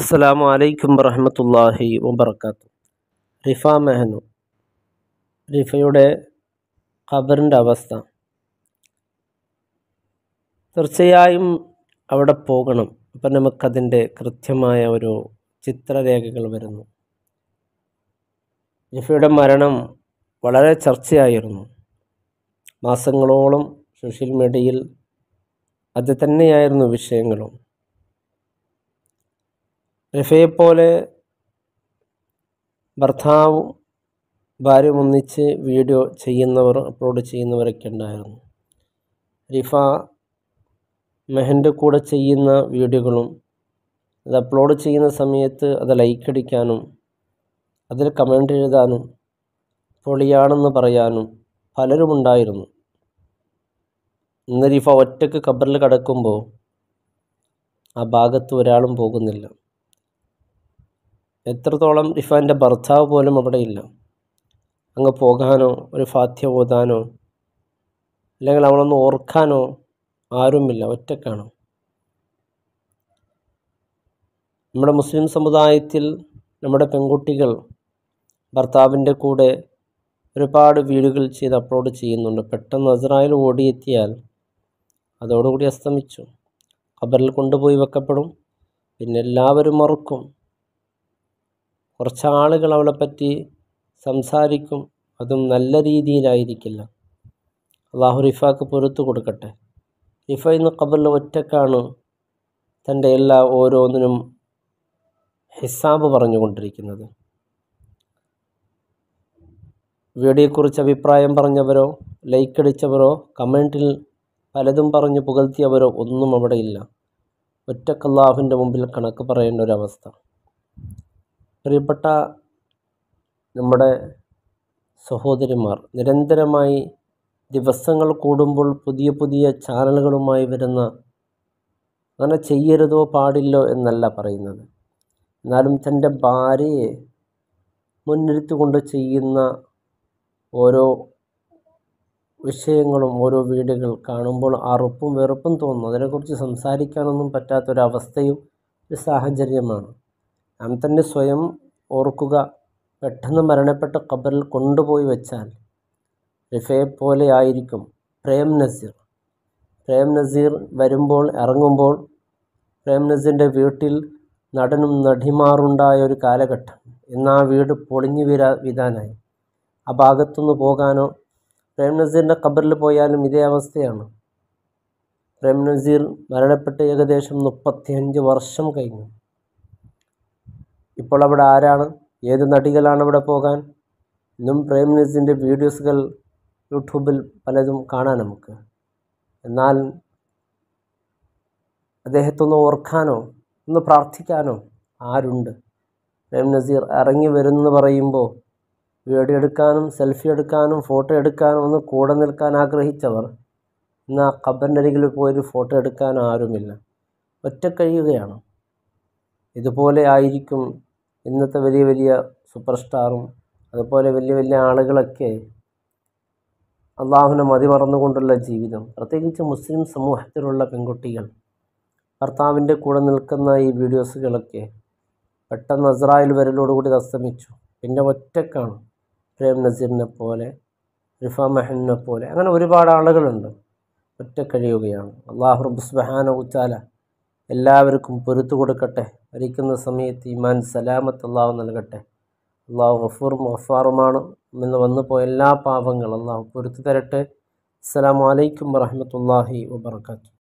അസ്സലാമു അലൈക്കും വറഹ്മത്തുള്ളാഹി വബർക്കാത്തു റിഫ മെഹനു റിഫയുടെ ഖബറിൻ്റെ അവസ്ഥ തീർച്ചയായും അവിടെ പോകണം അപ്പം നമുക്കതിൻ്റെ കൃത്യമായ ഒരു ചിത്രരേഖകൾ വരുന്നു റിഫയുടെ മരണം വളരെ ചർച്ചയായിരുന്നു മാസങ്ങളോളം സോഷ്യൽ മീഡിയയിൽ അത് തന്നെയായിരുന്നു വിഷയങ്ങളും റിഫയെപ്പോലെ ഭർത്താവും ഭാര്യയും ഒന്നിച്ച് വീഡിയോ ചെയ്യുന്നവർ അപ്ലോഡ് ചെയ്യുന്നവരൊക്കെ ഉണ്ടായിരുന്നു റിഫ മെഹൻ്റെ കൂടെ ചെയ്യുന്ന വീഡിയോകളും അത് അപ്ലോഡ് ചെയ്യുന്ന സമയത്ത് അത് ലൈക്ക് അടിക്കാനും അതിൽ കമൻ്റ് എഴുതാനും പൊളിയാണെന്ന് പറയാനും പലരുമുണ്ടായിരുന്നു ഇന്ന് റിഫ ഒറ്റക്ക് ഖബറിൽ കിടക്കുമ്പോൾ ആ ഭാഗത്ത് ഒരാളും പോകുന്നില്ല എത്രത്തോളം റിഫാൻ്റെ ഭർത്താവ് പോലും അവിടെ ഇല്ല അങ്ങ് പോകാനോ ഒരു ഫാത്യ ഓതാനോ അല്ലെങ്കിൽ അവളൊന്ന് ഓർക്കാനോ ആരുമില്ല ഒറ്റക്കാണ് നമ്മുടെ മുസ്ലിം സമുദായത്തിൽ നമ്മുടെ പെൺകുട്ടികൾ ഭർത്താവിൻ്റെ കൂടെ ഒരുപാട് വീഡിയോകൾ ചെയ്ത് അപ്ലോഡ് ചെയ്യുന്നുണ്ട് പെട്ടെന്ന് അസ്രായേൽ ഓടിയെത്തിയാൽ അതോടുകൂടി അസ്തമിച്ചു ഖബറിൽ കൊണ്ടുപോയി വെക്കപ്പെടും പിന്നെ എല്ലാവരും മറക്കും കുറച്ച് ആളുകൾ അവളെപ്പറ്റി സംസാരിക്കും അതും നല്ല രീതിയിലായിരിക്കില്ല അള്ളാഹു റിഫാക്ക് പൊരുത്തു കൊടുക്കട്ടെ റിഫ ഇന്ന് ഖബറിൽ ഒറ്റക്കാണ് തൻ്റെ എല്ലാ ഓരോന്നിനും ഹിസാബ് പറഞ്ഞുകൊണ്ടിരിക്കുന്നത് വീഡിയോയെക്കുറിച്ച് അഭിപ്രായം പറഞ്ഞവരോ ലൈക്ക് അടിച്ചവരോ കമൻറ്റിൽ പലതും പറഞ്ഞ് പുകഴ്ത്തിയവരോ ഒന്നും അവിടെ ഇല്ല ഒറ്റക്കല്ലാഹുവിൻ്റെ മുമ്പിൽ കണക്ക് പറയേണ്ട ഒരവസ്ഥ പ്രിയപ്പെട്ട നമ്മുടെ സഹോദരിമാർ നിരന്തരമായി ദിവസങ്ങൾ കൂടുമ്പോൾ പുതിയ പുതിയ ചാനലുകളുമായി വരുന്ന അങ്ങനെ ചെയ്യരുതോ പാടില്ലോ എന്നല്ല പറയുന്നത് എന്നാലും തൻ്റെ ഭാര്യയെ മുൻനിർത്തിക്കൊണ്ട് ചെയ്യുന്ന ഓരോ വിഷയങ്ങളും ഓരോ വീഡിയോകൾ കാണുമ്പോൾ അറുപ്പും വെറുപ്പും തോന്നുന്നു അതിനെക്കുറിച്ച് സംസാരിക്കാനൊന്നും പറ്റാത്തൊരവസ്ഥയും ഒരു സാഹചര്യമാണ് നാം തന്നെ സ്വയം ഓർക്കുക പെട്ടെന്ന് മരണപ്പെട്ട ഖബറിൽ കൊണ്ടുപോയി വെച്ചാൽ റിഫയെ പോലെ ആയിരിക്കും പ്രേം നസീർ പ്രേം നസീർ വരുമ്പോൾ ഇറങ്ങുമ്പോൾ പ്രേം നസീറിൻ്റെ വീട്ടിൽ നടനും നടിമാറുണ്ടായ ഒരു കാലഘട്ടം ഇന്ന് ആ വീട് പൊളിഞ്ഞു വീരാ വിധാനായി ആ ഭാഗത്തുനിന്ന് പോകാനോ പ്രേം നസീറിൻ്റെ ഖബറിൽ പോയാലും ഇതേ അവസ്ഥയാണ് പ്രേം നസീർ മരണപ്പെട്ട് ഏകദേശം മുപ്പത്തിയഞ്ച് വർഷം കഴിഞ്ഞു ഇപ്പോൾ അവിടെ ആരാണ് ഏത് നടികളാണ് അവിടെ പോകാൻ ഇന്നും പ്രേം നസീറിൻ്റെ വീഡിയോസുകൾ യൂട്യൂബിൽ പലതും കാണാൻ നമുക്ക് എന്നാൽ അദ്ദേഹത്തൊന്ന് ഓർക്കാനോ ഒന്ന് പ്രാർത്ഥിക്കാനോ ആരുണ്ട് പ്രേം നസീർ ഇറങ്ങി വരുന്നെന്ന് പറയുമ്പോൾ വീഡിയോ എടുക്കാനും സെൽഫി എടുക്കാനും ഫോട്ടോ എടുക്കാനും ഒന്ന് കൂടെ നിൽക്കാൻ ആഗ്രഹിച്ചവർ ഇന്ന് ആ ഖബറിൻ്റെ അരികിൽ പോയൊരു ഫോട്ടോ എടുക്കാനും ആരുമില്ല ഒറ്റ കഴിയുകയാണ് ഇതുപോലെ ആയിരിക്കും ഇന്നത്തെ വലിയ വലിയ സൂപ്പർ സ്റ്റാറും അതുപോലെ വലിയ വലിയ ആളുകളൊക്കെ അള്ളാഹുവിനെ മതി മറന്നുകൊണ്ടുള്ള ജീവിതം പ്രത്യേകിച്ച് മുസ്ലിം സമൂഹത്തിലുള്ള പെൺകുട്ടികൾ ഭർത്താവിൻ്റെ കൂടെ നിൽക്കുന്ന ഈ വീഡിയോസുകളൊക്കെ പെട്ടെന്ന് അസ്രായേൽ വരലോടുകൂടി അസ്തമിച്ചു പിന്നെ ഒറ്റക്കാണ് പ്രേം നസീറിനെ പോലെ റിഫ മെഹനെ പോലെ അങ്ങനെ ഒരുപാട് ആളുകളുണ്ട് ഒറ്റ കഴിയുകയാണ് അള്ളാഹു റബ്ബ് സുബ്ഹാനഹു വതആല എല്ലാവർക്കും പൊരുത്തു കൊടുക്കട്ടെ മരിക്കുന്ന സമയത്ത് ഈമാൻ സലാമത്ത് അള്ളാഹു നൽകട്ടെ അള്ളാഹു ഗഫൂറും ഗഫാറുമാണ് എന്ന് വന്നു പോയ എല്ലാ പാപങ്ങളും അള്ളാഹു പൊരുത്തു തരട്ടെ അസ്സലാമു അലൈക്കും വറഹ്മത്തുള്ളാഹി വബർക്കാത്തു